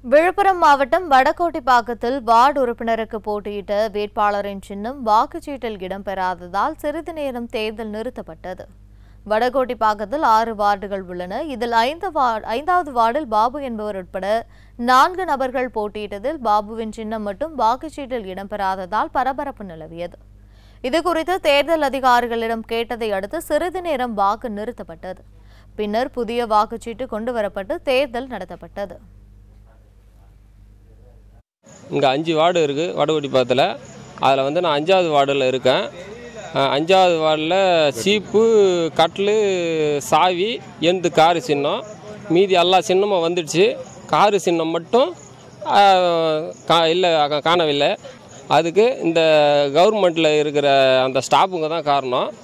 விழுப்புரம் மாவட்டம் வடகோட்டிப்பாக்கத்தில் வார்டு உறுப்பினருக்கு போட்டியிட்ட வேட்பாளரின் சின்னம் வாக்குச்சீட்டில் இடம்பெறாததால் சிறிது நேரம் தேர்தல் நிறுத்தப்பட்டது வடகோட்டிப்பாக்கத்தில் ஆறு வார்டுகள் உள்ளன இதில் ஐந்து வார்டு ஐந்தாவது வார்டில் பாபு என்பவர் உட்பட நான்கு நபர்கள் போட்டியிட்டதில் பாபுவின் சின்னம் மட்டும் வாக்குச்சீட்டில் இடம்பெறாததால் பரபரப்பு நிலவியது இதுகுறித்து தேர்தல் அதிகாரிகளிடம் கேட்டதை அடுத்து சிறிது நேரம் வாக்கு நிறுத்தப்பட்டது பின்னர் புதிய வாக்குச்சீட்டு கொண்டுவரப்பட்டு தேர்தல் நடத்தப்பட்டது இங்கே அஞ்சு வார்டு இருக்குது வடகுடிப்பாத்தில் அதில் வந்து நான் அஞ்சாவது வார்டில் இருக்கேன் அஹ் அஞ்சாவது வார்டில் சீப்பு கட்லு சாவி எந்து காரு சின்னம் மீதி எல்லா சின்னமும் வந்துடுச்சு காரு சின்னம் மட்டும் அஹ், கா இல்லை கா- காணவில்லை அதுக்கு இந்த கவர்மெண்ட்டில் இருக்கிற அந்த ஸ்டாஃபுங்க தான் காரணம்